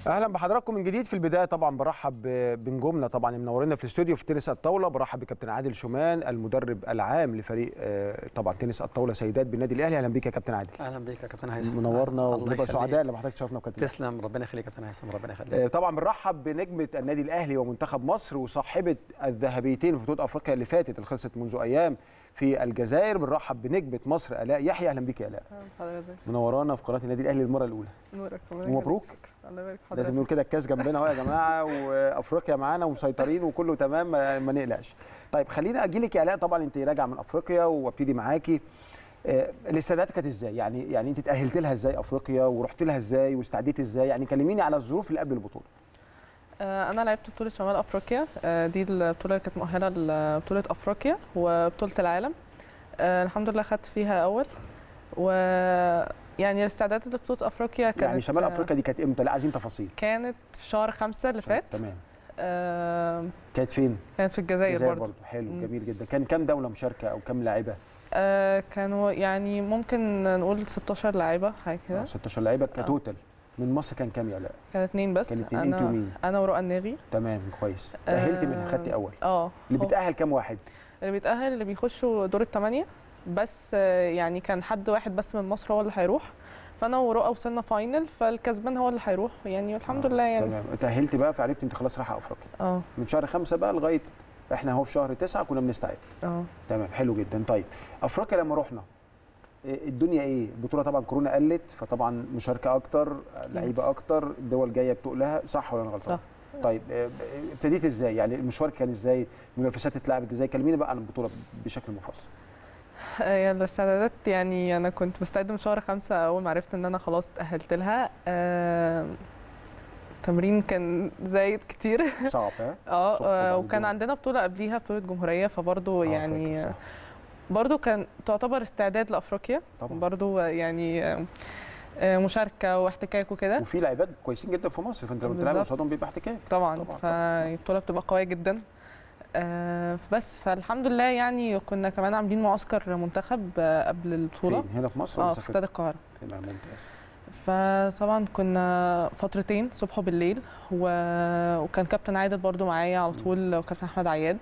اهلا بحضراتكم من جديد في البدايه طبعا برحب بنجومنا طبعا منورنا في الاستوديو في تنس الطاوله برحب بكابتن عادل شومان المدرب العام لفريق آه، طبعا تنس الطاوله سيدات بالنادي الاهلي اهلا بيك يا كابتن عادل اهلا بيك يا كابتن هيثم منورنا الله وبنبقى يخليك. سعداء لما حضرتك تشرفنا وكابتن تسلم ربنا يخليك يا كابتن هيثم ربنا يخليك آه، طبعا بنرحب بنجمه النادي الاهلي ومنتخب مصر وصاحبه الذهبيتين في بطوله افريقيا اللي فاتت اللي خلصت منذ ايام في الجزائر بنرحب بنجمه مصر الاء يحيى اهلا بيك يا الاء حضرتك منورانا في قناه النادي الاهلي للمره الاولى نورك الله ومبروك. يخليك. الله يبارك في لازم حضرتك نقول كده الكاس جنبنا اهو يا جماعه وافريقيا معانا ومسيطرين وكله تمام ما, ما نقلقش. طيب خلينا اجي لك يا الاء طبعا انت راجعه من افريقيا وابتدي معاكي آه، الاستعدادات كانت ازاي؟ يعني يعني انت تاهلت لها ازاي افريقيا ورحت لها ازاي واستعديت ازاي؟ يعني كلميني على الظروف اللي قبل البطوله. آه، انا لعبت بطوله شمال افريقيا آه، دي البطوله اللي كانت مؤهله لبطوله افريقيا وبطوله العالم آه، الحمد لله خدت فيها اول و يعني الاستعدادات لبطوله افريقيا كانت يعني شمال آه، افريقيا دي كانت امتى؟ لا عايزين تفاصيل. كانت في شهر خمسة اللي فات تمام. آه، كانت فين؟ كانت في الجزائر الجزائر برضه برضه حلو مم. جميل جدا. كان كام دوله مشاركه او كام لاعبه؟ آه، كانوا يعني ممكن نقول 16 لاعيبه حاجه آه، كده 16 لعيبه كتوتال. من مصر كان كام يا لاء؟ كان اتنين بس كان اتنين انت انا ومين؟ انا ورؤى الناغي تمام كويس. تاهلت منها آه، خدتي اول. اه اللي هو- بيتاهل كام واحد؟ اللي بيتأهل اللي بيخشوا دور الثمانية بس آه، يعني كان حد واحد بس من مصر هو اللي هيروح فانا ورؤى وصلنا فاينل فالكسبان هو اللي هيروح يعني الحمد آه، لله يعني تمام تاهلت بقى فعرفت انت خلاص رايحه افريقيا اه من شهر خمسة بقى لغايه احنا اهو في شهر تسعة كنا بنستعد اه تمام حلو جدا طيب افريقيا لما رحنا إيه الدنيا ايه البطوله طبعا كورونا قلت فطبعا مشاركه اكتر لعيبه اكتر الدول جايه بتقلها صح ولا انا غلطان صح. طيب إيه، ابتديت ازاي يعني المشوار كان ازاي المنافسات اتلعبت ازاي كلميني بقى عن البطوله بشكل مفصل آه، الاستعدادات يعني انا كنت مستعده من شهر خمسة اول ما عرفت ان انا خلاص اتأهلت لها آه، التمرين كان زايد كتير صعب ها اه الصبح آه، وبعد وكان الظهر. عندنا بطوله قبليها بطوله جمهوريه فبرضه آه، يعني فاكر، صح. برضه كان تعتبر استعداد لافريقيا طبعا برضه يعني آه، آه، مشاركه واحتكاك وكده وفي لعيبات كويسين جدا في مصر فانت لما بتلعب بالظبط. قصادهم بيبقى احتكاك طبعا طبعاً، فالبطوله بتبقى قويه جدا آه، بس فالحمد لله يعني كنا كمان عاملين معسكر منتخب آه، قبل البطوله فين هنا في مصر ولا اه في سافرت؟ استاد القاهره تمام ممتاز فطبعا كنا فترتين صبح وبالليل و- وكان كابتن عادل برضو معايا على طول وكابتن احمد عياد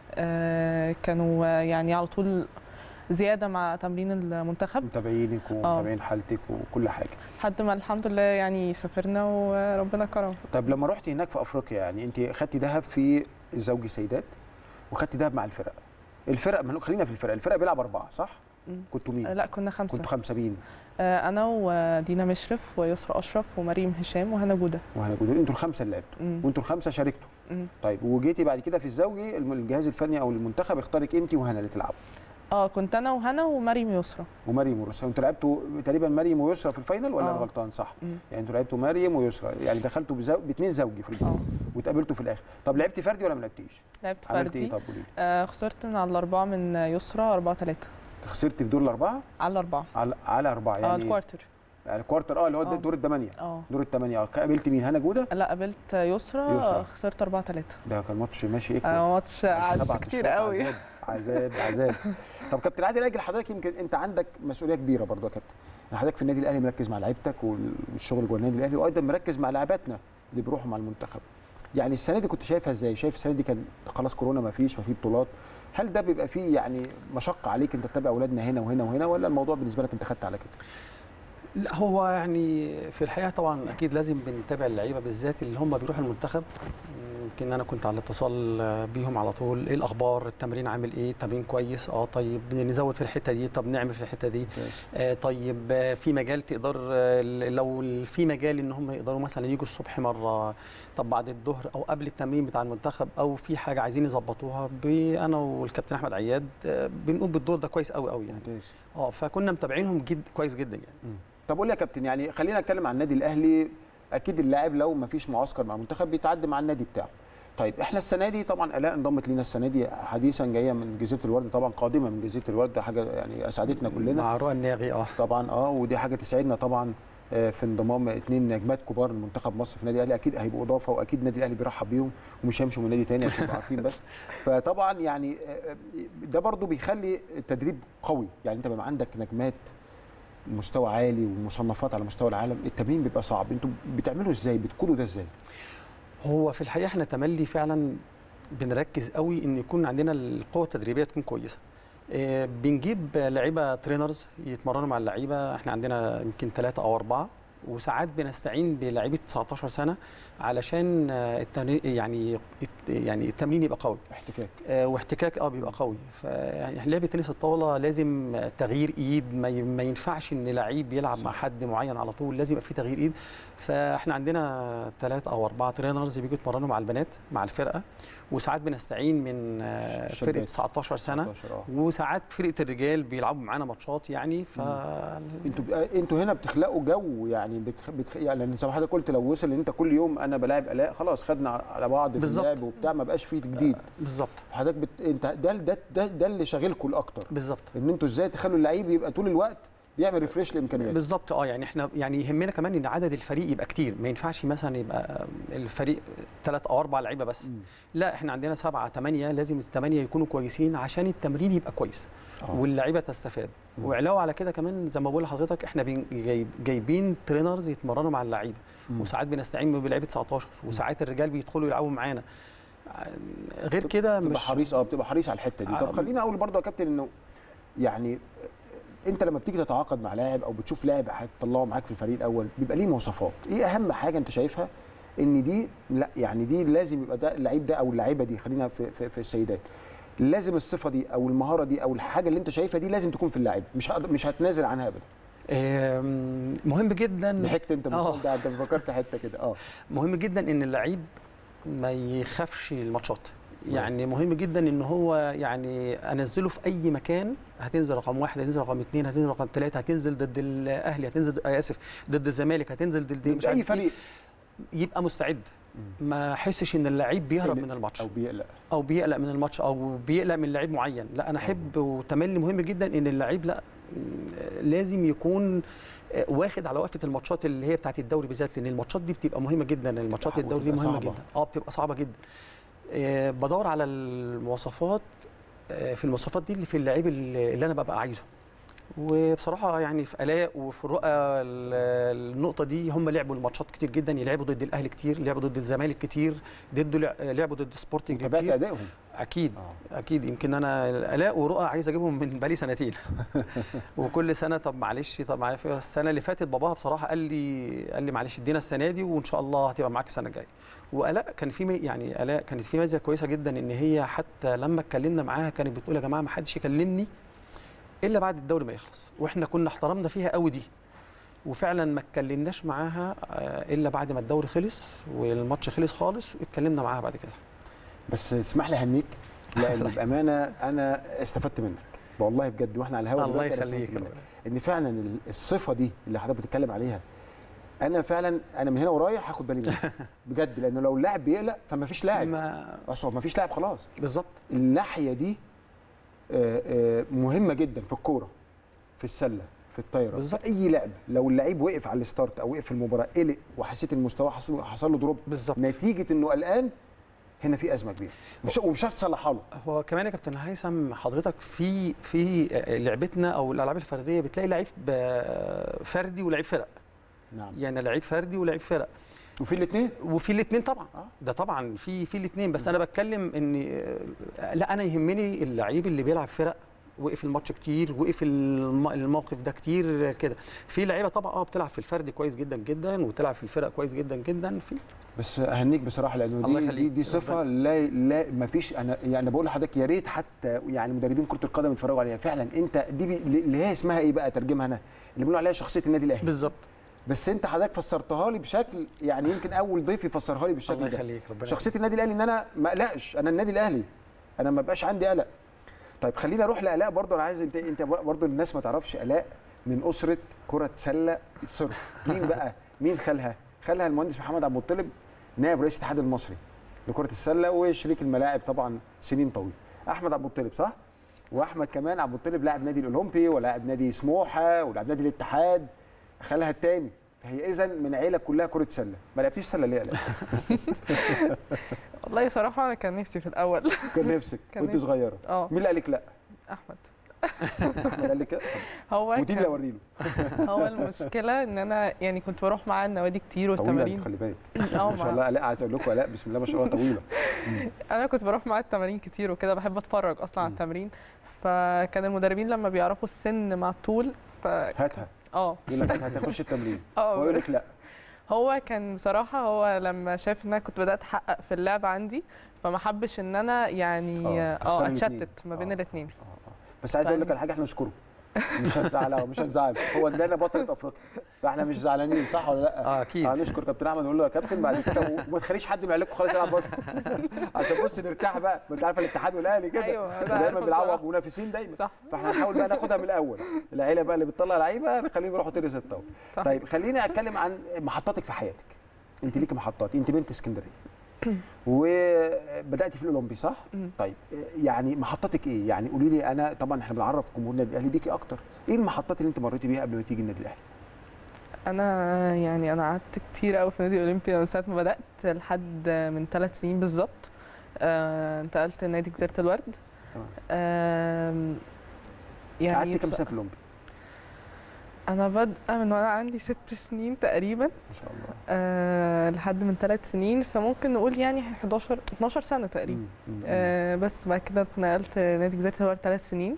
آه، كانوا يعني على طول زياده مع تمرين المنتخب متابعينك ومتابعين حالتك وكل حاجه لحد ما الحمد لله يعني سافرنا وربنا كرم طب لما رحتي هناك في افريقيا يعني انت خدتي ذهب في الزوجي سيدات وخدتي ذهب مع الفرق الفرق ما خلينا في الفرق الفرق بيلعب اربعه صح مم. كنتوا آه، مين لا كنا خمسه كنتوا خمسه مين آه، انا ودينا مشرف ويسرا اشرف ومريم هشام وهنا جوده وهنا كنتوا انتوا الخمسه اللي لعبتوا مم. وانتوا الخمسه شاركتوا مم. طيب وجيتي بعد كده في الزوجي الم- الجهاز الفني او المنتخب اختارك انت وهنا اللي تلعبوا اه كنت انا وهنا ومريم يسرا ومريم ويسرا انتوا لعبتوا تقريبا مريم ويسرا في الفاينل ولا انا آه. غلطان صح مم. يعني انتوا لعبتوا مريم ويسرا يعني دخلتوا بزو... باثنين زوجي في البطوله اه واتقابلتوا في الاخر طب لعبتي فردي ولا ما لعبتيش لعبت عملتي ايه فردي طب قولي لي آه خسرت من على الأربعة من يسرا أربعة تلاتة خسرتي في دور الاربعه على الأربعة على على اربعه اه يعني الكوارتر يعني كوارتر اه اللي هو آه. دور الثمانيه اه دور الثمانيه اه قابلت مين هنا جوده لا قابلت يسرا, يسرا. خسرت أربعة تلاتة ده كان ماتش ماشي ايه آه ماتش قعد كتير قوي عذاب عذاب عذاب طب كابتن عادل اجل حضرتك يمكن انت عندك مسؤوليه كبيره برضو يا كابتن يعني حضرتك في النادي الاهلي مركز مع لعيبتك والشغل جوه النادي الاهلي وايضا مركز مع لاعباتنا اللي بيروحوا مع المنتخب يعني السنه دي كنت شايفها ازاي شايف السنه دي كان خلاص كورونا ما فيش ما في بطولات هل ده بيبقى فيه يعني مشقه عليك انت تتابع اولادنا هنا وهنا وهنا ولا الموضوع بالنسبه لك انت خدت على كده لا هو يعني في الحقيقه طبعا اكيد لازم بنتابع اللعيبه بالذات اللي هم بيروحوا المنتخب يمكن انا كنت على اتصال بيهم على طول ايه الاخبار التمرين عامل ايه التمرين كويس اه طيب نزود في الحته دي طب نعمل في الحته دي آه طيب آه، في مجال تقدر آه، لو في مجال ان هم يقدروا مثلا يجوا الصبح مره طب بعد الظهر او قبل التمرين بتاع المنتخب او في حاجه عايزين يظبطوها ب- انا والكابتن احمد عياد آه، بنقوم بالدور ده كويس قوي قوي يعني ممتاز اه فكنا متابعينهم جد كويس جدا يعني طب قول لي يا كابتن يعني خلينا نتكلم عن النادي الاهلي اكيد اللاعب لو ما فيش معسكر مع المنتخب بيتعدي مع النادي بتاعه طيب احنا السنه دي طبعا الاء انضمت لينا السنه دي حديثا جايه من جزيره الورد طبعا قادمه من جزيره الورد ده حاجه يعني اسعدتنا كلنا مع رؤى الناغي اه طبعا اه ودي حاجه تسعدنا طبعا آه، في انضمام اثنين نجمات كبار لمنتخب مصر في النادي الاهلي اكيد هيبقوا اضافه واكيد النادي الاهلي بيرحب بيهم ومش هيمشوا من نادي تاني عشان تبقوا عارفين بس فطبعا يعني آه، ده برضو بيخلي التدريب قوي يعني انت بيبقى عندك نجمات مستوى عالي ومصنفات على مستوى العالم التمرين بيبقى صعب انتوا بتعملوا ازاي بتقودوا ده ازاي هو في الحقيقه احنا تملي فعلا بنركز قوي ان يكون عندنا القوه التدريبيه تكون كويسه آه، بنجيب لعيبه ترينرز يتمرنوا مع اللعيبه احنا عندنا يمكن ثلاثه او اربعه وساعات بنستعين بلعيبه 19 سنه علشان آه، التمرين يعني يعني التمرين يبقى قوي احتكاك آه، واحتكاك اه بيبقى قوي فلعبه تنس الطاوله لازم تغيير ايد ما ي- ما ينفعش ان لعيب يلعب مع صح. حد معين على طول لازم يبقى في تغيير ايد فاحنا عندنا ثلاثة او اربعه ترينرز بيجوا يتمرنوا مع البنات مع الفرقه وساعات بنستعين من آه، الشابات. فرقه 19 سنه 19 اه وساعات فرقه الرجال بيلعبوا معانا ماتشات يعني ف انتوا بقى- انتوا هنا بتخلقوا جو يعني بتخ... بتخ... يعني لان زي ما حضرتك قلت لو وصل ان انت كل يوم انا بلاعب الاء خلاص خدنا على بعض في بالظبط. اللعب وبتاع ما بقاش فيه جديد بالظبط حضرتك بت... انت ده ده ده, ده اللي شاغلكم الاكتر بالظبط ان انتوا ازاي تخلوا اللعيب يبقى طول الوقت بيعمل ريفريش لامكانياته بالظبط اه يعني احنا يعني يهمنا كمان ان عدد الفريق يبقى كتير ما ينفعش مثلا يبقى الفريق ثلاث او اربع لعيبه بس مم. لا احنا عندنا سبعه ثمانيه لازم الثمانيه يكونوا كويسين عشان التمرين يبقى كويس آه. واللعيبه تستفاد مم. وعلاوه على كده كمان زي ما بقول لحضرتك احنا بين- جايب جايبين ترينرز يتمرنوا مع اللعيبه مم. وساعات بنستعين بلعيبه 19 وساعات الرجال بيدخلوا يلعبوا معانا غير كده بتبقى مش حريص اه بتبقى حريص على الحته دي آه. طب خليني اقول برضه يا كابتن انه يعني انت لما بتيجي تتعاقد مع لاعب او بتشوف لاعب هتطلعه معاك في الفريق الاول بيبقى ليه مواصفات ايه اهم حاجه انت شايفها ان دي لا يعني دي لازم يبقى ده اللعيب ده او اللعيبه دي خلينا في, في, في السيدات لازم الصفه دي او المهاره دي او الحاجه اللي انت شايفها دي لازم تكون في اللاعب مش هقدر- مش هتنازل عنها ابدا آم، مهم جدا ضحكت انت من آه. السؤال ده انت فكرت حته كده اه مهم جدا ان اللعيب ما يخافش الماتشات يعني مهم جدا ان هو يعني انزله في اي مكان هتنزل رقم واحد هتنزل رقم اثنين هتنزل رقم ثلاثه هتنزل ضد الاهلي هتنزل آه اسف ضد الزمالك هتنزل ضد مش اي عارف إيه. فريق يبقى مستعد ما احسش ان اللعيب بيهرب قلق من الماتش او بيقلق او بيقلق من الماتش او بيقلق من لعيب معين لا انا احب وتملي مهم جدا ان اللعيب لا م، لازم يكون آه، واخد على وقفه الماتشات اللي هي بتاعت الدوري بالذات لان الماتشات دي بتبقى مهمه جدا الماتشات بتبقى الدوري دي صعبة. مهمه جدا اه بتبقى صعبه جدا آه، بدور على المواصفات آه، في المواصفات دي اللي في اللعيب اللي اللي انا ببقى عايزه وبصراحه يعني في الاء وفي الرؤى ال- النقطه دي هم لعبوا الماتشات كتير جدا يلعبوا ضد الاهلي كتير لعبوا ضد الزمالك كتير ضد لعبوا ضد سبورتنج تابعت كتير ادائهم اكيد اه اكيد يمكن انا الاء ورؤى عايز اجيبهم من بقالي سنتين وكل سنه طب معلش طب معلش السنه اللي فاتت باباها بصراحه قال لي قال لي معلش ادينا السنه دي وان شاء الله هتبقى معاك السنه الجايه والاء كان في مي- يعني الاء كانت في ميزه كويسه جدا ان هي حتى لما اتكلمنا معاها كانت بتقول يا جماعه ما حدش يكلمني الا بعد الدوري ما يخلص واحنا كنا احترمنا فيها قوي دي وفعلا ما اتكلمناش معاها آه، الا بعد ما الدوري خلص والماتش خلص خالص واتكلمنا معاها بعد كده بس اسمح لي هنيك لان بامانه انا استفدت منك والله بجد واحنا على الهواء الله دلوقتي أنا استفدت يخليك منك. ان فعلا ال- الصفه دي اللي حضرتك بتتكلم عليها انا فعلا انا من هنا ورايح هاخد بالي منها بجد لانه لو اللاعب بيقلق فما فيش لاعب ما اصلا ما فيش لاعب خلاص بالظبط الناحيه دي آه، آه، مهمه جدا في الكوره في السله في الطايره بالظبط. في اي لعبه لو اللعيب وقف على الستارت او وقف في المباراه قلق وحسيت ان مستواه حصل حصل له دروب بالظبط نتيجه انه قلقان هنا في ازمه كبيره مش ومش هتعرف تصلحها له هو كمان يا كابتن هيثم حضرتك في في لعبتنا او الالعاب الفرديه بتلاقي لعيب ب- فردي ولعيب فرق نعم يعني لعيب فردي ولعيب فرق وفي الاثنين وفي الاثنين طبعا آه. ده طبعا في في الاثنين بس انا بتكلم ان لا انا يهمني اللعيب اللي بيلعب فرق وقف الماتش كتير وقف الم- الموقف ده كتير كده في لعيبه طبعا اه بتلعب في الفردي كويس جدا جدا وتلعب في الفرق كويس جدا جدا في بس اهنيك بصراحه لانه الله دي دي, يخليك. دي صفه لا لا ما فيش انا يعني أنا بقول لحضرتك يا ريت حتى يعني مدربين كره القدم يتفرجوا عليها فعلا انت دي بي اللي هي اسمها ايه بقى ترجمها انا اللي بيقولوا عليها شخصيه النادي الاهلي بالظبط بس انت حضرتك فسرتها لي بشكل يعني يمكن اول ضيف يفسرها لي الله بالشكل ده يخليك ربنا شخصيه النادي الاهلي ان انا ما اقلقش انا النادي الاهلي انا ما بقاش عندي قلق طيب خلينا اروح لالاء برضه انا عايز انت انت برضه الناس ما تعرفش الاء من اسره كره سله الصرف مين بقى مين خالها خالها المهندس محمد عبد المطلب نائب رئيس الاتحاد المصري لكره السله وشريك الملاعب طبعا سنين طويله احمد عبد المطلب صح واحمد كمان عبد المطلب لاعب نادي الاولمبي ولاعب نادي سموحه ولاعب نادي الاتحاد خالها الثاني فهي اذا من عيله كلها كره سله ما لعبتيش سله ليه يا آلاء؟ والله صراحه انا كان نفسي في الاول كان نفسك كان وانت نفسي. صغيره اه مين اللي قال لك لا احمد احمد قال لي كده هو ودي اللي كان اوري له هو المشكله ان انا يعني كنت بروح معاه النوادي كتير طويله والتمارين انت خلي بالك اه ما شاء ما- الله لا عايز اقول لكم لا بسم الله ما شاء الله طويله انا كنت بروح معاه التمارين كتير وكده بحب اتفرج اصلا على مم. التمرين فكان المدربين لما بيعرفوا السن مع الطول ف هاتها اه يقول لك هاتها هتخش التمرين اه ويقول لك لا هو كان بصراحة هو لما شاف ان انا كنت بدأت احقق في اللعب عندي فما حبش ان انا يعني آه، اه تخسري الاتنين. اتشتت ما بين آه. الاثنين آه، آه. بس عايز اقول لك على حاجه احنا نشكره مش هنزعله ومش هنزعل هو ادانا بطله افريقيا فاحنا مش زعلانين صح ولا لا؟ اه اكيد هنشكر كابتن احمد ونقول له يا كابتن بعد كده وما تخليش حد من عيالكم خالص يلعب باسكت عشان بص نرتاح بقى ما انت عارفه الاتحاد والاهلي كده أيوة، أنا دايما عارفة بيلعبوا بصراحة. منافسين دايما صح فاحنا نحاول بقى ناخدها من الاول العيله بقى اللي بتطلع لعيبه نخليهم يروحوا تنس الطاوله صح. طيب خليني اتكلم عن محطاتك في حياتك انت ليكي محطات انت بنت اسكندريه وبداتي في الاولمبي صح مم. طيب يعني محطاتك ايه يعني قولي لي انا طبعا احنا بنعرف جمهور النادي الاهلي بيكي اكتر ايه المحطات اللي انت مريتي بيها قبل ما تيجي النادي الاهلي انا يعني انا قعدت كتير قوي في نادي اولمبي من ساعة ما بدأت لحد من ثلاث سنين بالظبط آه، انتقلت نادي جزيرة الورد تمام. آم، يعني قعدتي كام بص- سنه في الاولمبي انا بادئه من وانا عندي ست سنين تقريبا ما شاء الله أه لحد من ثلاث سنين فممكن نقول يعني 11 12 سنه تقريبا مم. مم. أه بس بعد كده اتنقلت نادي جزيره الورد ثلاث سنين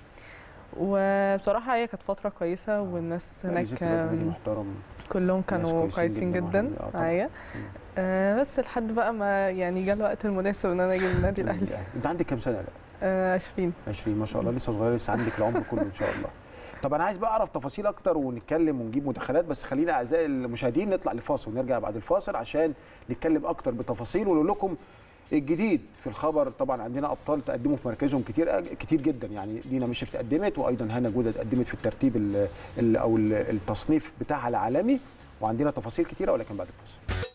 وبصراحه هي كانت فتره كويسه والناس لا، هناك جزيرة الورد نادي آم، محترم كلهم كانوا كويسين كويسين جدا جدا والله. آه، طبعاً. معايا مم. أه بس لحد بقى ما يعني جه الوقت المناسب ان انا اجي النادي الاهلي انت عندك كام سنه لا أه 20 20 ما شاء الله لسه صغيره لسه عندك العمر كله ان شاء الله طب انا عايز بقى اعرف تفاصيل اكتر ونتكلم ونجيب مداخلات بس خلينا اعزائي المشاهدين نطلع لفاصل ونرجع بعد الفاصل عشان نتكلم اكتر بتفاصيل ونقول لكم الجديد في الخبر طبعا عندنا ابطال تقدموا في مركزهم كتير كتير جدا يعني دينا مشرف تقدمت وايضا هنا جوده تقدمت في الترتيب ال ال او ال- التصنيف بتاعها العالمي وعندنا تفاصيل كتيره ولكن بعد الفاصل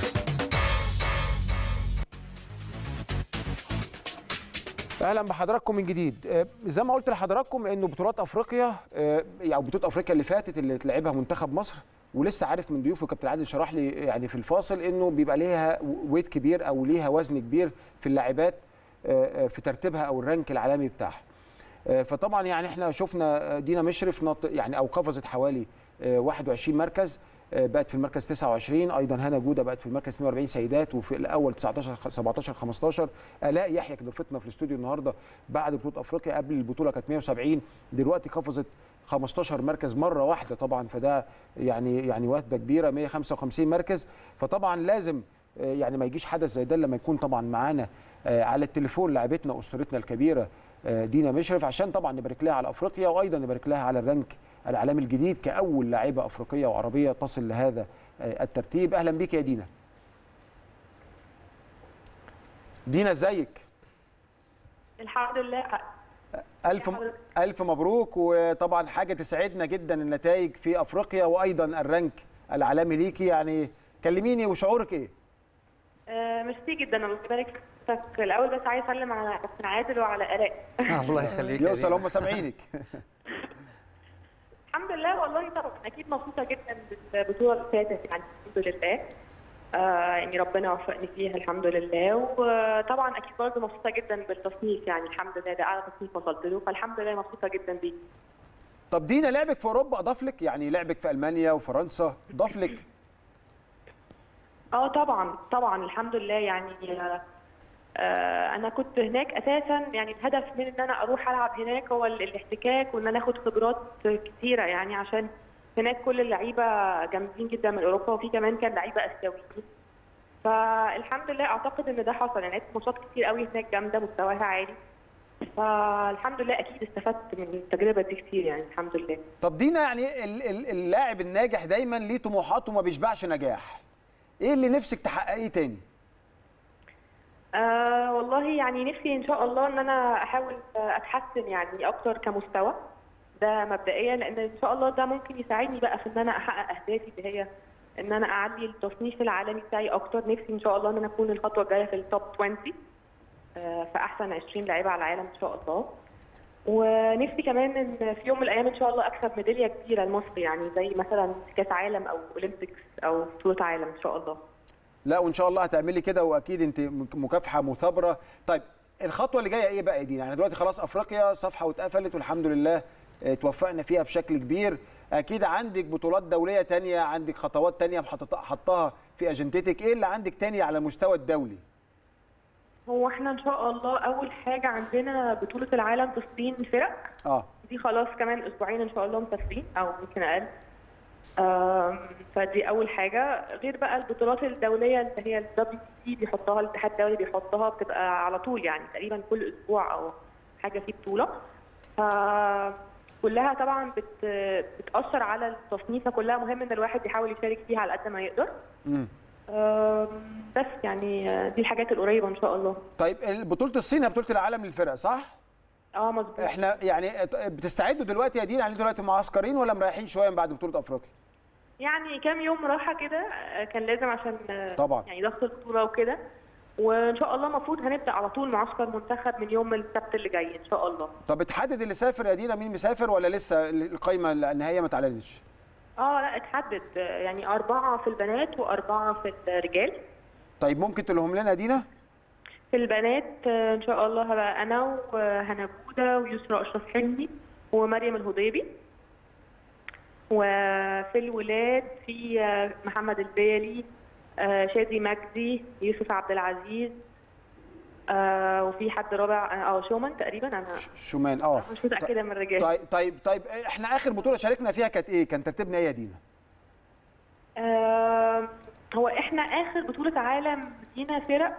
اهلا بحضراتكم من جديد آه، زي ما قلت لحضراتكم انه بطولات افريقيا آه، او بطوله افريقيا اللي فاتت اللي تلعبها منتخب مصر ولسه عارف من ضيوفه كابتن عادل شرح لي يعني في الفاصل انه بيبقى ليها ويت كبير او ليها وزن كبير في اللاعبات آه، آه، في ترتيبها او الرانك العالمي بتاعها آه، فطبعا يعني احنا شفنا آه، دينا مشرف نط يعني او قفزت حوالي آه، 21 مركز آه، بقت في المركز 29 ايضا هنا جوده بقت في المركز 42 سيدات وفي الاول 19 17 15 الاء يحيى كانت ضيفتنا في الاستوديو النهارده بعد بطوله افريقيا قبل البطوله كانت 170 دلوقتي قفزت 15 مركز مره واحده طبعا فده يعني يعني وثبه كبيره 155 مركز فطبعا لازم آه، يعني ما يجيش حدث زي ده لما يكون طبعا معانا آه، على التليفون لاعبتنا اسطورتنا الكبيره آه، دينا مشرف عشان طبعا نبارك لها على افريقيا وايضا نبارك لها على الرانك العالمي الجديد كاول لاعبه افريقيه وعربيه تصل لهذا آه، الترتيب اهلا بيك يا دينا دينا ازيك الحمد لله الف الف مبروك وطبعا حاجه تسعدنا جدا النتائج في افريقيا وايضا الرانك العالمي ليكي يعني كلميني وشعورك ايه آه، ميرسي جدا الله يبارك فيك الاول بس عايز اسلم على كابتن عادل وعلى الاء الله يخليك يا يوصل دينا. هم سامعينك الحمد لله والله طبعا اكيد مبسوطه جدا بالبطوله اللي فاتت يعني الحمد لله آه يعني ربنا وفقني فيها الحمد لله وطبعا اكيد برضه مبسوطه جدا بالتصنيف يعني الحمد لله ده اعلى تصنيف وصلت له فالحمد لله مبسوطه جدا بيه طب دينا لعبك في اوروبا اضاف لك يعني لعبك في المانيا وفرنسا ضاف لك اه طبعا طبعا الحمد لله يعني آه، آه، انا كنت هناك اساسا يعني الهدف من ان انا اروح العب هناك هو ال- الاحتكاك وان انا اخد خبرات كتيره يعني عشان هناك كل اللعيبه جامدين جدا من اوروبا وفي كمان كان لعيبه اسيويين فالحمد لله اعتقد ان ده حصل يعني لعبت ماتشات كتير قوي هناك جامده مستواها عالي فالحمد لله اكيد استفدت من التجربه دي كتير يعني الحمد لله طب دينا يعني ال- ال- اللاعب الناجح دايما ليه طموحات وما بيشبعش نجاح ايه اللي نفسك تحققيه تاني آه والله يعني نفسي ان شاء الله ان انا احاول آه، اتحسن يعني اكتر كمستوى ده مبدئيا لان ان شاء الله ده ممكن يساعدني بقى في ان انا احقق اهدافي اللي هي ان انا اعلي التصنيف العالمي بتاعي اكتر نفسي ان شاء الله ان انا اكون الخطوه الجايه في التوب 20 آه، في احسن 20 لعيبه على العالم ان شاء الله ونفسي كمان ان في يوم من الايام ان شاء الله اكسب ميداليه كبيره لمصر يعني زي مثلا كاس عالم او اولمبيكس او بطوله عالم ان شاء الله لا وان شاء الله هتعملي كده واكيد انت مك- مكافحه مثابره طيب الخطوه اللي جايه ايه بقى يا دينا يعني دلوقتي خلاص افريقيا صفحه واتقفلت والحمد لله آه، توفقنا فيها بشكل كبير اكيد عندك بطولات دوليه تانية عندك خطوات تانية محطط- حطها في اجندتك ايه اللي عندك تاني على المستوى الدولي هو احنا ان شاء الله اول حاجه عندنا بطوله العالم في الصين فرق اه دي خلاص كمان اسبوعين ان شاء الله مسافرين او يمكن اقل آم، فدي اول حاجه غير بقى البطولات الدوليه اللي هي الدبليو سي بيحطها الاتحاد الدولي بيحطها بتبقى على طول يعني تقريبا كل اسبوع او حاجه في بطوله ف كلها طبعا بت... بتاثر على التصنيف كلها مهم ان الواحد يحاول يشارك فيها على قد ما يقدر امم آم، بس يعني آه، دي الحاجات القريبه ان شاء الله طيب بطوله الصين هي بطوله العالم للفرق صح اه مظبوط احنا يعني بتستعدوا دلوقتي يا دينا يعني دلوقتي معسكرين ولا مريحين شويه من بعد بطوله افريقيا يعني كام يوم راحه كده آه، كان لازم عشان آه، طبعا. يعني ضغط البطوله وكده وان شاء الله المفروض هنبدا على طول معسكر منتخب من يوم السبت اللي جاي ان شاء الله طب اتحدد اللي سافر يا دينا مين مسافر ولا لسه القايمه النهائيه ما اتعلنتش اه لا اتحدد آه، يعني اربعه في البنات واربعه في الرجال طيب ممكن تقولهم لنا يا دينا في البنات آه، ان شاء الله هبقى انا وهنا بوده ويسرا اشرف حلمي ومريم الهضيبي وفي الولاد في آه، محمد البيلي آه، شادي مجدي يوسف عبد العزيز آه، وفي حد رابع اه شومان تقريبا انا ش- شومان اه مش متاكده من الرجال طيب طيب طيب احنا اخر بطوله شاركنا فيها كانت ايه كان ترتيبنا ايه يا دينا آه، هو احنا اخر بطولة عالم لينا فرق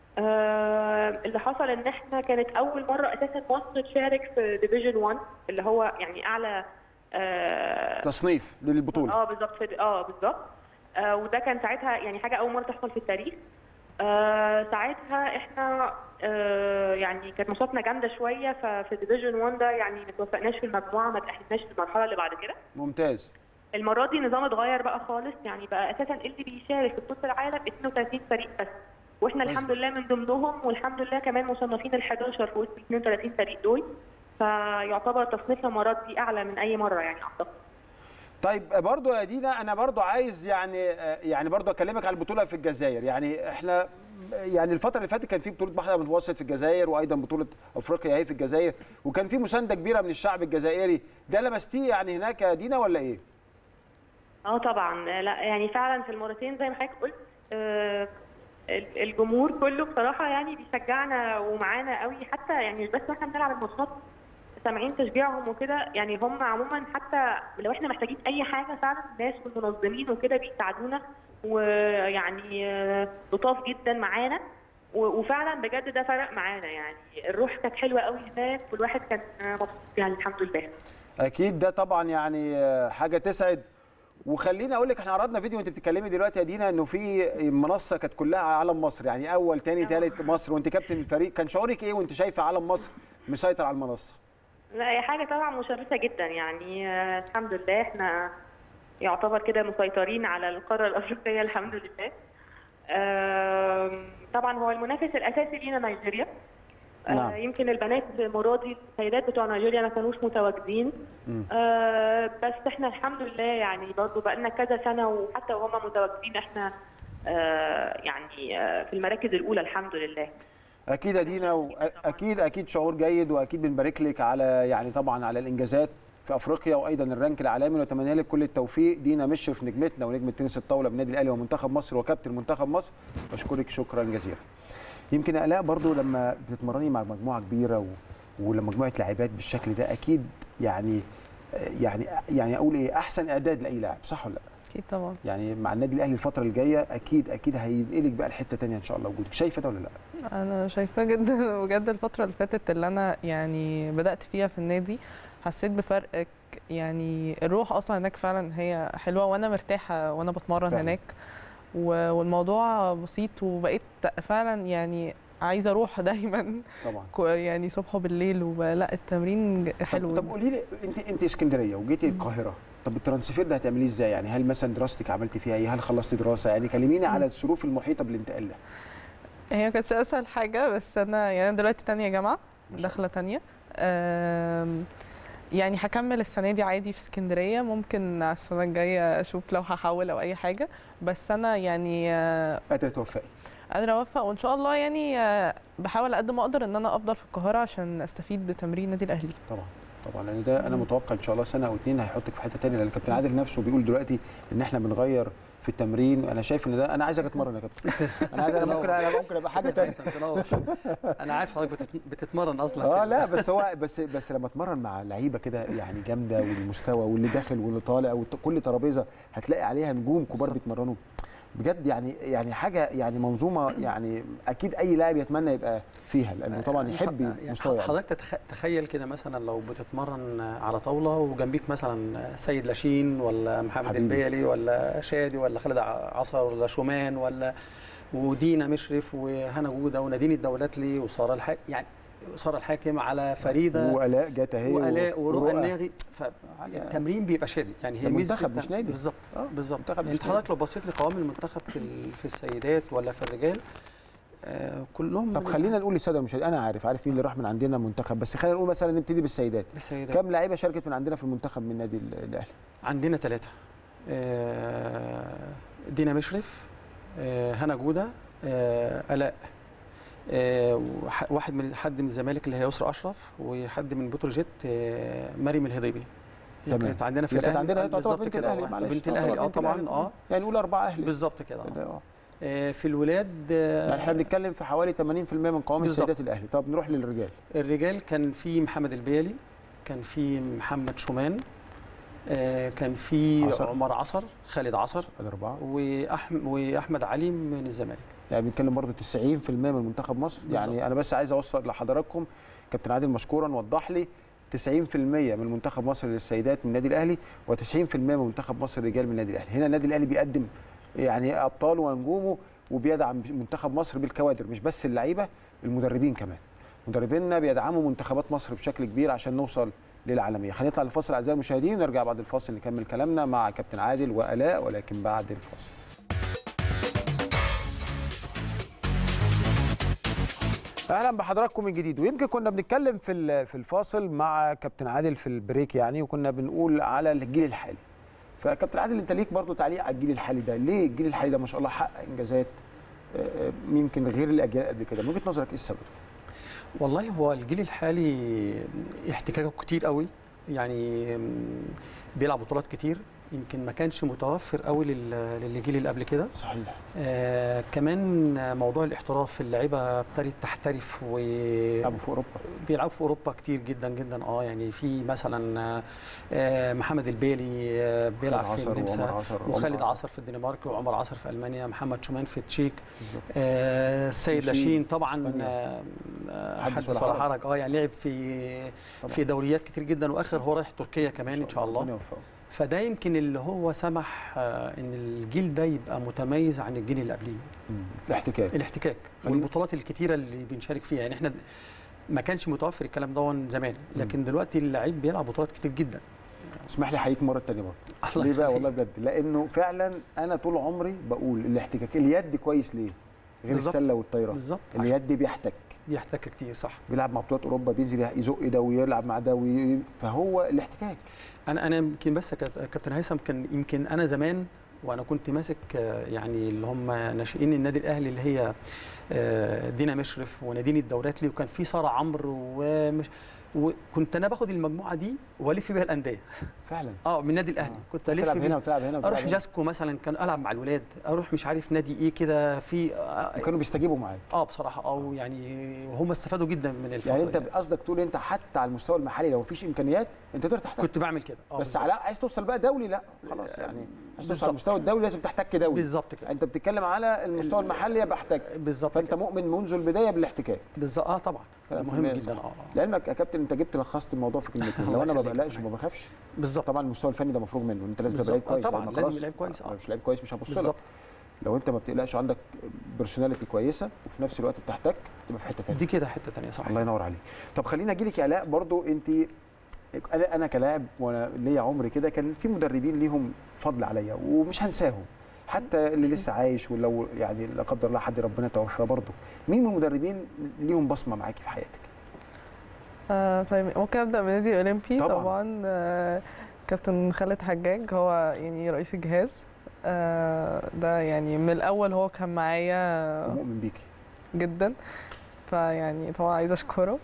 آه، اللي حصل ان احنا كانت اول مرة اساسا مصر تشارك في ديفيجن 1 اللي هو يعني اعلى اه تصنيف للبطوله آه، بالظبط في- اه بالظبط آه، وده كان ساعتها يعني حاجة اول مرة تحصل في التاريخ آه، ساعتها احنا آه، يعني كانت ماتشاتنا جامدة شوية ففي ديفيجن 1 ده يعني ما توفقناش في المجموعة ما تأهلناش للمرحلة اللي بعد كده ممتاز المره دي النظام اتغير بقى خالص يعني بقى اساسا اللي بيشارك في بطوله العالم 32 فريق بس واحنا كويس. الحمد لله من ضمنهم والحمد لله كمان مصنفين ال 11 في وسط ال 32 فريق دول فيعتبر تصنيفنا المرات دي اعلى من اي مره يعني اعتقد طيب برضو يا دينا انا برضو عايز يعني يعني برضو اكلمك على البطوله في الجزائر يعني احنا يعني الفتره اللي فاتت كان في بطوله بحر متوسط في الجزائر وايضا بطوله افريقيا اهي في الجزائر وكان في مسانده كبيره من الشعب الجزائري ده لمستيه يعني هناك يا دينا ولا ايه اه طبعا لا يعني فعلا في المرتين زي ما حضرتك قلت آه، ال- الجمهور كله بصراحه يعني بيشجعنا ومعانا قوي حتى يعني مش بس واحنا بنلعب الماتشات سامعين تشجيعهم وكده يعني هم عموما حتى لو احنا محتاجين اي حاجه فعلا الناس والمنظمين وكده بيساعدونا ويعني آه، لطاف جدا معانا و- وفعلا بجد ده فرق معانا يعني الروح كانت حلوه قوي هناك والواحد كان آه، مبسوط يعني الحمد لله اكيد ده طبعا يعني آه، حاجه تسعد وخليني اقول لك احنا عرضنا فيديو وانت بتتكلمي دلوقتي يا دينا انه في منصه كانت كلها علم مصر يعني اول تاني تالت مصر وانت كابتن الفريق كان شعورك ايه وانت شايفه علم مصر مسيطر على المنصه لا هي حاجة طبعا مشرفة جدا يعني آه، الحمد لله احنا يعتبر كده مسيطرين على القارة الأفريقية الحمد لله آم، طبعا هو المنافس الأساسي لينا نيجيريا آه، نعم. يمكن البنات مرادي السيدات بتوع نيجيريا ما كانوش متواجدين آه، بس احنا الحمد لله يعني برضو بقالنا كذا سنة وحتى وهم متواجدين احنا آه، يعني آه، في المراكز الأولى الحمد لله اكيد يا دينا واكيد اكيد شعور جيد واكيد بنبارك لك على يعني طبعا على الانجازات في افريقيا وايضا الرانك العالمي ونتمنى لك كل التوفيق دينا مشرف نجمتنا ونجم تنس الطاوله بالنادي الاهلي ومنتخب مصر وكابتن منتخب مصر بشكرك شكرا جزيلا يمكن يا الاء برضو لما بتتمرني مع مجموعه كبيره و... ولما مجموعه لاعبات بالشكل ده اكيد يعني يعني يعني اقول ايه احسن اعداد لاي لاعب صح ولا لا اكيد طبعا يعني مع النادي الاهلي الفتره الجايه اكيد اكيد هينقلك بقى لحته ثانيه ان شاء الله وجودك شايفه ده ولا لا انا شايفاه جدا بجد الفتره اللي فاتت اللي انا يعني بدات فيها في النادي حسيت بفرق يعني الروح اصلا هناك فعلا هي حلوه وانا مرتاحه وانا بتمرن فعلا. هناك و- والموضوع بسيط وبقيت فعلا يعني عايزه اروح دايما طبعا كو- يعني صبح وبالليل ولا التمرين ج- حلو طب, طب قولي لي انت انت اسكندريه وجيتي القاهره طب الترانسفير ده هتعمليه ازاي يعني هل مثلا دراستك عملتي فيها ايه هل خلصتي دراسه يعني كلميني على الظروف المحيطه بالانتقال ده هي ما كانتش اسهل حاجه بس انا يعني انا دلوقتي تانية جامعه ما شاء داخله تانية آم، يعني هكمل السنه دي عادي في اسكندريه ممكن على السنه الجايه اشوف لو هحول او اي حاجه بس انا يعني آه، قادره توفقي قادره اوفق وان شاء الله يعني آه، بحاول قد ما اقدر ان انا افضل في القاهره عشان استفيد بتمرين النادي الاهلي طبعا طبعا لان ده انا متوقع ان شاء الله سنه او اتنين هيحطك في حته ثانيه لان الكابتن عادل نفسه بيقول دلوقتي ان احنا بنغير في التمرين انا شايف ان ده انا عايزك اتمرن يا كابتن انا عايز انا ممكن انا ممكن ابقى حاجه ثانيه انا عارف حضرتك بتت- بتتمرن اصلا اه كده. لا بس هو بس بس لما اتمرن مع لعيبه كده يعني جامده والمستوى واللي داخل واللي طالع وكل ترابيزه هتلاقي عليها نجوم كبار بالظبط. بيتمرنوا بجد يعني يعني حاجه يعني منظومه يعني اكيد اي لاعب يتمنى يبقى فيها لانه طبعا يحب يعني مستوى يعني. حضرتك تتخ... تخيل كده مثلا لو بتتمرن على طاوله وجنبيك مثلا سيد لاشين ولا محمد حبيبي. البيلي ولا شادي ولا خالد ع- عصر ولا شومان ولا ودينا مشرف وهنا جوده ونادين الدولاتلي وساره الحاج يعني ساره الحاكم على فريده والاء جت اهي والاء ورؤى ورؤى. الناغي فالتمرين بيبقى شادد يعني ده هي ميزة منتخب الت- مش نادي. بالظبط آه، بالظبط منتخب يعني مش انت حضرتك لو بصيت لقوام المنتخب في ال- في السيدات ولا في الرجال آه كلهم طب خلينا نقول للساده المشاهدين انا عارف عارف مين اللي راح من عندنا منتخب بس خلينا نقول مثلا نبتدي بالسيدات السيدات كم لعيبه شاركت من عندنا في المنتخب من النادي ال- الاهلي عندنا ثلاثة دينا مشرف آه، هنا جودة آه، آلاء آه، وح- واحد من حد من الزمالك اللي هي يسرا أشرف وحد من بتروجيت آه، مريم الهضيبي هي تمام. كانت عندنا في اللي كانت الأهلي عندنا هي تعتبر بالظبط بنت كده الاهلي آه، معلش بنت تعتبر الأهلي اه بنت طبعا الأهلي. اه يعني نقول اربعه اهلي بالظبط كده كده آه. اه آه، في الولاد آه، يعني احنا بنتكلم في حوالي 80% من قوام بالظبط. السيدات الاهلي طب نروح للرجال الرجال كان في محمد البيلي كان في محمد شومان آه، كان في عصر. عمر عصر خالد عصر الاربعه وأحم- واحمد علي من الزمالك يعني بنتكلم برضه 90% من منتخب مصر بالظبط. يعني انا بس عايز اوصل لحضراتكم كابتن عادل مشكورا وضح لي 90% من منتخب مصر للسيدات من النادي الاهلي و90% من منتخب مصر الرجال من النادي الاهلي هنا النادي الاهلي بيقدم يعني ابطاله ونجومه وبيدعم منتخب مصر بالكوادر مش بس اللعيبه المدربين كمان مدربينا بيدعموا منتخبات مصر بشكل كبير عشان نوصل للعالميه خلينا نطلع للفاصل اعزائي المشاهدين ونرجع بعد الفاصل نكمل كلامنا مع كابتن عادل والاء ولكن بعد الفاصل اهلا بحضراتكم من جديد ويمكن كنا بنتكلم في ال- في الفاصل مع كابتن عادل في البريك يعني وكنا بنقول على الجيل الحالي فكابتن عادل انت ليك برضو تعليق على الجيل الحالي ده ليه الجيل الحالي ده ما شاء الله حقق انجازات آه، آه، يمكن غير الاجيال قبل كده من وجهه نظرك ايه السبب والله هو الجيل الحالي احتكاكه كتير قوي يعني م، بيلعب بطولات كتير يمكن ما كانش متوفر قوي لل- للجيل اللي قبل كده صحيح آه كمان موضوع الاحتراف اللعيبه ابتدت تحترف و لعبوا في اوروبا بيلعبوا في اوروبا كتير جدا جدا اه يعني في مثلا آه، آه محمد البيلي آه بيلعب في عصر وعمر النمسا عصر وعمر وخالد عصر. عصر في الدنمارك وعمر عصر في المانيا محمد شومان في التشيك بالظبط آه السيد لاشين، لاشين طبعا إسبانيا. آه، آه حدث حدث ولا ولا حرج. حرج اه يعني لعب في طبعا. في دوريات كتير جدا واخر هو رايح تركيا كمان ان شاء الله ربنا يوفقه. فده يمكن اللي هو سمح آه ان الجيل ده يبقى متميز عن الجيل اللي قبليه مم. الاحتكاك الاحتكاك خلينا- والبطولات الكتيره اللي بنشارك فيها يعني احنا ما كانش متوفر الكلام ده زمان لكن دلوقتي اللعيب بيلعب بطولات كتير جدا اسمح لي احييك مره ثانيه برضه الله ليه بقى يخليك. والله بجد لانه فعلا انا طول عمري بقول الاحتكاك اليد كويس ليه غير بالظبط. السله والطايره بالظبط اليد بيحتك بيحتك كتير صح بيلعب مع بطولات اوروبا بينزل يزق ده ويلعب مع ده وي... فهو الاحتكاك انا انا يمكن بس يا كابت- كابتن هيثم كان يمكن انا زمان وانا كنت ماسك آه، يعني اللي هم ناشئين النادي الاهلي اللي هي آه، دينا مشرف ونادين الدولاتلي وكان في ساره عمرو ومش وكنت انا باخد المجموعه دي والف بيها الانديه فعلا اه من النادي الاهلي آه. كنت الف تلعب هنا بيها وتلعب هنا وتلعب اروح هنا. جاسكو مثلا كان العب مع الولاد اروح مش عارف نادي ايه كده في اه وكانوا بيستجيبوا معاك آه، بصراحه اه يعني وهم استفادوا جدا من الفتره يعني انت دي. قصدك تقول انت حتى على المستوى المحلي لو مفيش امكانيات انت تقدر تحتك كنت بعمل كده آه بس بالظبط. على عايز توصل بقى دولي لا خلاص يعني عايز توصل بالظبط. على المستوى الدولي لازم تحتك دولي بالظبط كده انت بتتكلم على المستوى المحلي بحتك بالظبط فانت كده. مؤمن منذ البدايه بالاحتكاك بالظبط اه طبعا ده كلام مهم في جدا المية اه صح. آه. لعلمك يا كابتن انت جبت لخصت الموضوع في كلمتين الله لو انا ما يخليك. بقلقش وما بخافش بالظبط طبعا المستوى الفني ده مفروغ منه انت لازم تبقى لعيب بالظبط. آه كويس طبعاً، لأنك لازم خلاص لعيب كويس، آه. لو مش لعيب كويس مش هبص لك بالظبط لو انت ما بتقلقش وعندك بيرسوناليتي كويسه وفي نفس الوقت بتحتك تبقى في حته ثانيه دي كده حته ثانيه صح الله ينور عليك طب خلينا اجي لك يا الاء برضو انت انا انا كلاعب وانا ليا عمر كده كان في مدربين ليهم فضل عليا ومش هنساهم حتى اللي لسه عايش ولو يعني لا قدر الله حد ربنا توفاه برضه مين من المدربين ليهم بصمه معاكي في حياتك آه طيب ممكن ابدا من النادي الاولمبي طبعاً. طبعا, طبعا آه كابتن خالد حجاج هو يعني رئيس الجهاز آه، ده يعني من الاول هو كان معايا مؤمن بيكي جدا فيعني طبعا عايزه اشكره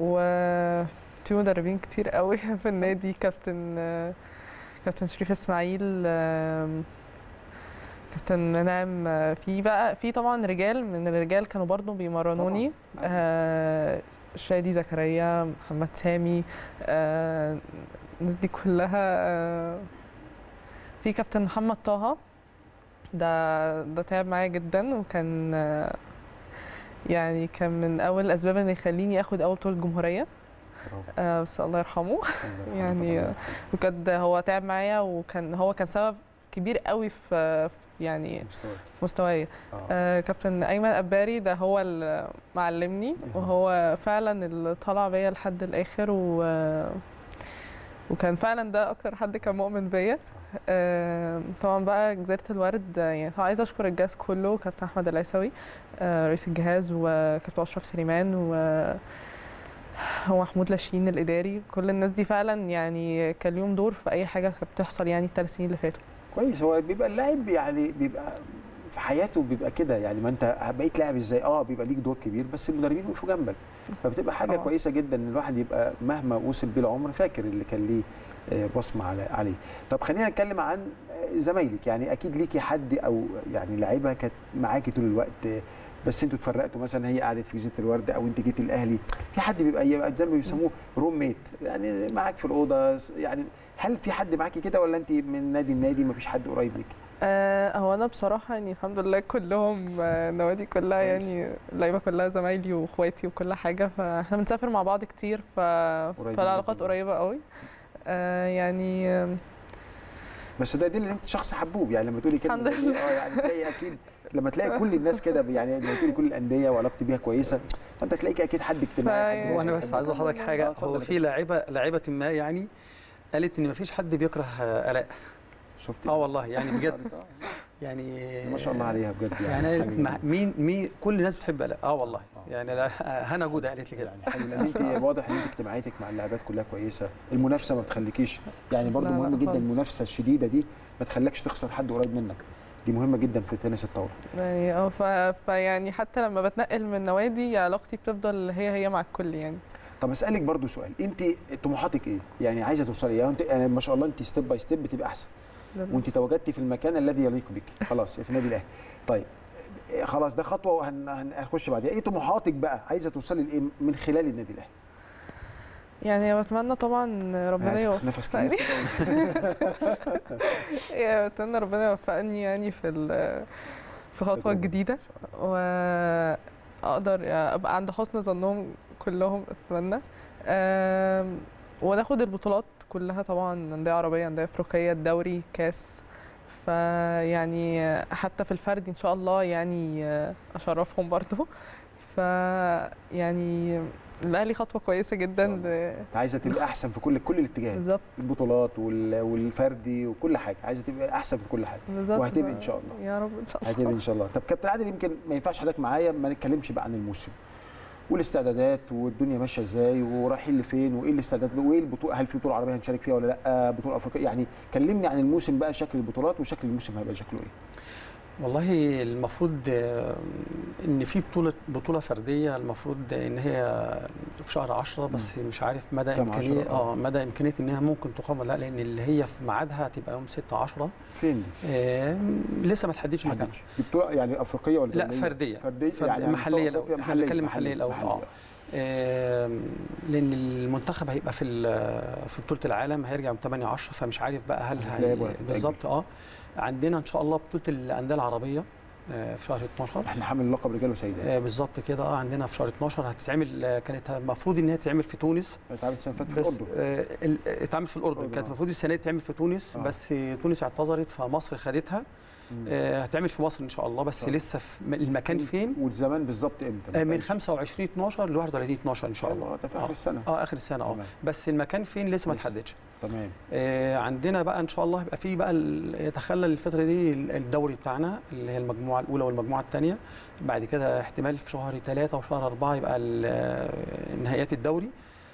وفي مدربين كتير قوي في النادي كابتن آه، كابتن شريف اسماعيل آم، كابتن نعم آه، في بقى في طبعا رجال من الرجال كانوا برضو بيمرنوني آه، شادي زكريا محمد سامي آه، الناس دي كلها آه، في كابتن محمد طه ده ده تعب معايا جدا وكان آه، يعني كان من اول الاسباب اللي يخليني اخد اول بطوله جمهوريه برافو. آه، بس الله يرحمه الله يرحمه يعني طبعاً. بجد هو تعب معايا وكان هو كان سبب كبير قوي في في يعني مستواك. مستواي آه. آه كابتن ايمن اباري ده هو اللي معلمني أيوة. وهو فعلا اللي طلع بيا لحد الاخر و وكان فعلا ده اكتر حد كان مؤمن بيا آه طبعا بقى جزيره الورد آه، يعني طبعا عايزه اشكر الجهاز كله كابتن احمد العيسوي آه رئيس الجهاز وكابتن اشرف سليمان و هو محمود لاشين الاداري كل الناس دي فعلا يعني كان ليهم دور في اي حاجه كانت بتحصل يعني الثلاث سنين اللي فاتوا كويس هو بيبقى اللاعب يعني بيبقى في حياته بيبقى كده يعني ما انت بقيت لاعب ازاي اه بيبقى ليك دور كبير بس المدربين وقفوا جنبك فبتبقى حاجه طبعا. كويسه جدا ان الواحد يبقى مهما وصل بيه العمر فاكر اللي كان ليه آه، بصمه على عليه طب خلينا نتكلم عن آه، زمايلك يعني اكيد ليكي حد او يعني لعيبه كانت معاكي طول الوقت آه، بس انتوا اتفرقتوا مثلا هي قعدت في جزيره الورد او انت جيت الاهلي في حد بيبقى يبقى زي ما بيسموه روم ميت يعني معاك في الاوضه يعني هل في حد معاكي كده ولا انت من نادي لنادي ما فيش حد قريب ليكي؟ آه هو انا بصراحه يعني الحمد لله كلهم آه، نوادي كلها كويس. يعني اللعيبه كلها زمايلي واخواتي وكل حاجه فاحنا بنسافر مع بعض كتير ف... قريبين فالعلاقات جداً. قريبه قوي آه يعني آه، بس ده دليل ان انت شخص حبوب يعني لما تقولي كلمه الحمد زي دي، اه يعني تلاقي اكيد لما تلاقي كل الناس كده يعني لما تقولي كل الانديه وعلاقتي بيها كويسه فانت تلاقيك اكيد حد اجتماعي حد فا- وانا ناس بس عايز اقول لحضرتك آه، حاجه اتفضل هو يا في لاعيبه لاعيبه ما يعني قالت ان مفيش حد بيكره آه، الاء شفتي اه والله يعني بجد آه، يعني ما شاء الله عليها بجد يعني حاجة قالت مع- جميلة. مين مين كل الناس بتحب الاء اه والله آه. يعني لا- هنا جوده قالت لي كده يعني حلو لان انت واضح ان انت اجتماعيتك مع اللاعبات كلها كويسه المنافسه ما بتخليكيش يعني برضو لا، لا مهم جدا خالص. المنافسه الشديده دي ما تخليكش تخسر حد قريب منك دي مهمه جدا في تنس الطاوله يعني اه ف... فيعني حتى لما بتنقل من نوادي علاقتي بتفضل هي هي مع الكل يعني طب اسالك برضو سؤال انت طموحاتك ايه يعني عايزه توصلي ايه انت يعني ما شاء الله انت ستيب باي ستيب بتبقى احسن وانت تواجدتي في المكان الذي يليق بك خلاص في النادي الاهلي طيب إيه خلاص ده خطوه وهن- هن- هنخش بعديها ايه طموحاتك بقى عايزه توصلي لايه من خلال النادي الاهلي يعني بتمنى طبعا ربنا أنا آسف، يوفقني نفس كبير يعني بتمنى ربنا يوفقني يعني في ال- في خطوة تجربة. جديدة إن شاء الله. واقدر ابقى عند حسن ظنهم كلهم اتمنى آم، وناخد البطولات كلها طبعا انديه عربيه انديه افريقيه الدوري كاس فيعني حتى في الفردي ان شاء الله يعني اشرفهم برضو فيعني الاهلي خطوه كويسه جدا إن شاء الله. ل- انت عايزه تبقى احسن في كل كل الاتجاهات بالظبط البطولات وال- والفردي وكل حاجه عايزه تبقى احسن في كل حاجه بالظبط وهتبقي إن شاء الله. يا رب ان شاء الله هتبقى ان شاء الله طب كابتن عادل يمكن ما ينفعش حضرتك معايا ما نتكلمش بقى عن الموسم والاستعدادات والدنيا ماشيه ازاي ورايحين لفين وايه الاستعدادات وايه البطوله هل في بطوله عربيه هنشارك فيها ولا لا بطوله افريقيه يعني كلمني عن الموسم بقى شكل البطولات وشكل الموسم هيبقى شكله ايه والله المفروض آه، ان في بطوله بطوله فرديه المفروض ان هي في شهر 10 بس مش عارف مدى كام امكانيه عشرة؟ آه. اه مدى امكانيه انها ممكن تقام ولا لا لان اللي هي في ميعادها هتبقى يوم 6 10 فين دي؟ آه لسه ما تحددش مكانها محدش. دي بطوله يعني افريقيه ولا لا دولية؟ فرديه فرديه فردية. يعني على محلية مستوى الأول. أفريقيا، إحنا بنتكلم محلية الأول. محلية. آه. آم، لان المنتخب هيبقى في ال- في بطوله العالم هيرجع يوم 8 10 فمش عارف بقى هل هتلاقي ولا هتتأجل. بالظبط اه عندنا ان شاء الله بطوله الانديه العربيه آه، في شهر 12 احنا حامل لقب رجال وسيدات آه، بالظبط كده اه عندنا في شهر 12 هتتعمل آه، كانت المفروض ان هي تتعمل في تونس اتعملت السنه اللي فاتت في بس الاردن آه، ال- اتعملت في الاردن الأردن، كانت آه. المفروض السنه دي تتعمل في تونس آه. بس تونس اعتذرت فمصر خدتها مم. آه، هتعمل في مصر ان شاء الله بس طبعا. لسه في المكان فين والزمان بالظبط امتى؟ ما آه، من اتقالش. 25 12 ل 31 12 ان ان شاء الله ده في اخر آه. السنه اه اخر السنه اه تمام. بس المكان فين لسه ما لسه. اتحددش تمام آه، عندنا بقى ان شاء الله يبقى في بقى ال- يتخلل الفتره دي ال- الدوري بتاعنا اللي هي المجموعه الاولى والمجموعه الثانيه بعد كده احتمال في شهر ثلاثة وشهر أربعة يبقى ال- نهائيات الدوري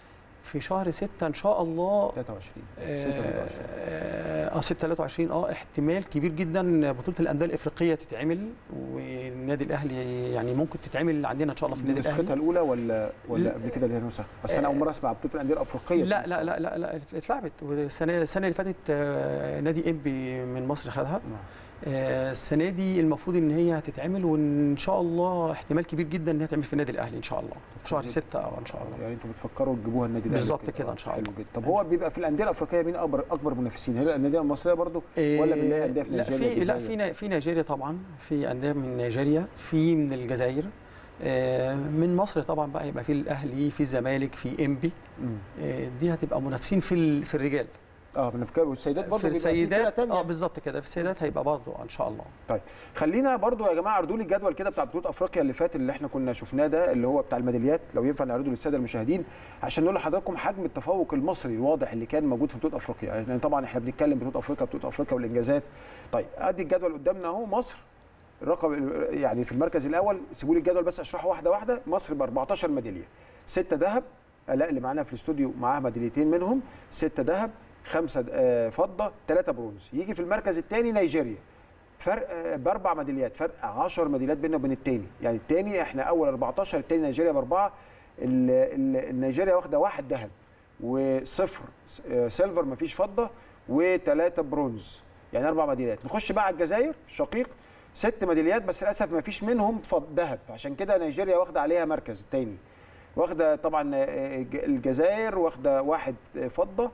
في شهر 6 ان شاء الله 23 اه 6 23 اه 6 23 اه احتمال كبير جدا بطوله الانديه الافريقيه تتعمل والنادي الاهلي يعني ممكن تتعمل عندنا ان شاء الله في النادي نسختها الاهلي الاولى ولا ولا لا. قبل كده ليها نسخ بس انا اول مره اسمع بطوله الانديه الافريقيه لا لا لا لا لا اتلعبت والسنه السنه اللي فاتت آه، نادي انبي من مصر خدها نعم. آه، السنه دي المفروض ان هي هتتعمل وان شاء الله احتمال كبير جدا ان هي تعمل في النادي الاهلي ان شاء الله في شهر 6 او ان شاء الله يعني انتوا بتفكروا تجيبوها النادي الاهلي بالظبط كده إن شاء حلو الله. جدا طب هو بيبقى في الانديه الافريقيه مين اكبر اكبر منافسين هي الانديه المصريه برضو ولا بنلاقي انديه في لا نيجيريا في لا الجزائر؟ في نا- في نيجيريا طبعا في انديه من نيجيريا في من الجزائر آه، من مصر طبعا بقى يبقى في الاهلي في الزمالك في انبي مم. آه، دي هتبقى منافسين في ال- في الرجال اه بنفكر والسيدات برضو في بيبقى فرقة السيدات تانية. اه بالظبط كده في السيدات هيبقى برضه ان شاء الله طيب خلينا برضو يا جماعه اعرضوا لي الجدول كده بتاع بطوله افريقيا اللي فات اللي احنا كنا شفناه ده اللي هو بتاع الميداليات لو ينفع نعرضه للساده المشاهدين عشان نقول لحضراتكم حجم التفوق المصري الواضح اللي كان موجود في بطوله افريقيا يعني طبعا احنا بنتكلم بطوله افريقيا بطوله افريقيا والانجازات طيب ادي الجدول قدامنا اهو مصر الرقم يعني في المركز الاول سيبوا لي الجدول بس اشرحه واحده واحده مصر ب 14 ميداليه سته ذهب الاء اللي معانا في الاستوديو معاها ميداليتين منهم سته ذهب خمسه آه، فضه ثلاثه برونز يجي في المركز الثاني نيجيريا فرق آه، باربع ميداليات فرق 10 ميداليات بيننا وبين الثاني يعني الثاني احنا اول 14 الثاني نيجيريا باربعه ال- ال- نيجيريا واخده واحد ذهب وصفر آه، سيلفر مفيش فضه وثلاثه برونز يعني اربع ميداليات نخش بقى على الجزائر الشقيق ست ميداليات بس للاسف ما فيش منهم فض- ذهب عشان كده نيجيريا واخده عليها مركز تاني واخده طبعا آه، الج- الجزائر واخده واحد آه، فضه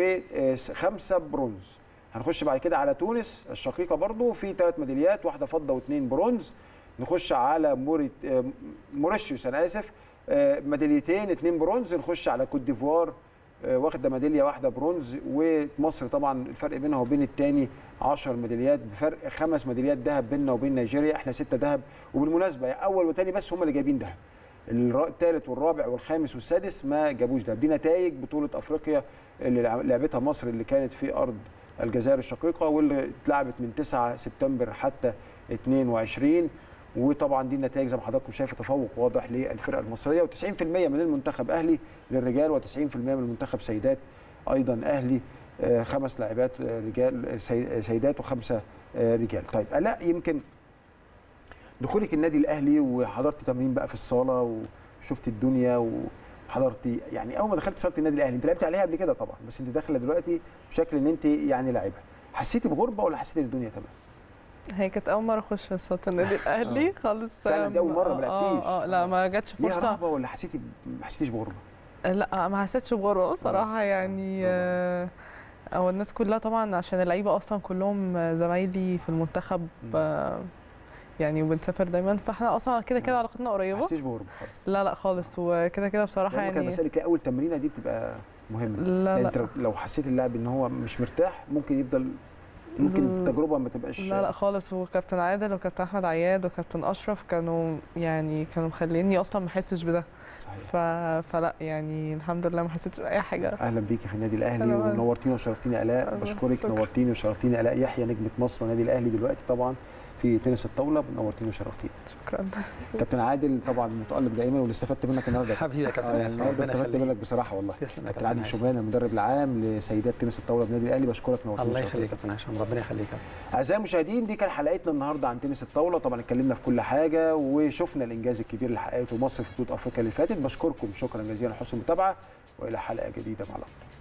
وخمسه برونز هنخش بعد كده على تونس الشقيقه برضو في ثلاث ميداليات واحده فضه واثنين برونز نخش على موريت آه، موريشيوس انا اسف آه، ميداليتين اثنين برونز نخش على كوت ديفوار آه، واخده ميداليه واحده برونز ومصر طبعا الفرق بينها وبين الثاني 10 ميداليات بفرق خمس ميداليات ذهب بيننا وبين نيجيريا احنا سته ذهب وبالمناسبه اول وثاني بس هم اللي جايبين ذهب الرا- الثالث والرابع والخامس والسادس ما جابوش ده دي نتائج بطوله افريقيا اللي لع- لعبتها مصر اللي كانت في ارض الجزائر الشقيقه واللي اتلعبت من 9 سبتمبر حتى 22 وطبعا دي النتائج زي ما حضراتكم شايفه تفوق واضح للفرقه المصريه و90% من المنتخب اهلي للرجال و90% من المنتخب سيدات ايضا اهلي آه، خمس لاعبات آه، رجال آه، سي- سيدات وخمسه آه، رجال طيب الاء يمكن دخولك النادي الاهلي وحضرتي تمرين بقى في الصاله وشفت الدنيا وحضرتي يعني اول ما دخلت صاله النادي الاهلي انت لعبت عليها قبل كده طبعا بس انت داخله دلوقتي بشكل ان انت يعني لاعبه حسيتي بغربه ولا حسيتي ان الدنيا تمام؟ هي كانت اول مره اخش صوت النادي الاهلي خالص فعلا دي أول مرة ما آه، لعبتيش. اه لا ما جاتش ليها فرصه رهبه ولا حسيتي ما حسيتيش بغربه؟ لا ما حسيتش بغربه بصراحه يعني آه، او الناس كلها طبعا عشان اللعيبه اصلا كلهم زمايلي في المنتخب مم. آه، يعني وبنسافر دايما فاحنا اصلا كده كده علاقتنا ما قريبه حسيتيش بغربه خالص لا لا خالص وكده كده بصراحه لان كان يعني بسالك اول تمرينه دي بتبقى مهمه لا لان لا انت لو حسيت اللاعب ان هو مش مرتاح ممكن يفضل ممكن في التجربه ما تبقاش لا لا خالص وكابتن عادل وكابتن احمد عياد وكابتن اشرف كانوا يعني كانوا مخليني اصلا ما احسش بده صحيح ف... فلا يعني الحمد لله ما حسيتش باي حاجه اهلا بيكي في النادي الاهلي أهلا. ونورتيني وشرفتيني الاء الله بشكرك شكرا. نورتيني وشرفتيني الاء يحيى نجمه مصر والنادي الاهلي دلوقتي طبعا في تنس الطاوله نورتيني وشرفتيني شكرا كابتن عادل طبعا متالق دايما واللي استفدت منك النهارده حبيبي يا آه، كابتن يعني ياسر، النهارده ربنا استفدت يخليك. منك بصراحه والله تسلم يا كابتن عادل كابتن شوبان المدرب العام لسيدات تنس الطاوله بالنادي الاهلي بشكرك نورتيني الله وشرفتيني. يخليك يا كابتن هشام ربنا يخليك يا كابتن. اعزائي المشاهدين دي كان حلقتنا النهارده عن تنس الطاوله طبعا اتكلمنا في كل حاجه وشفنا الانجاز الكبير اللي حققته مصر في بطوله افريقيا اللي فاتت بشكركم شكرا جزيلا على حسن المتابعه والى حلقه جديده مع الأفضل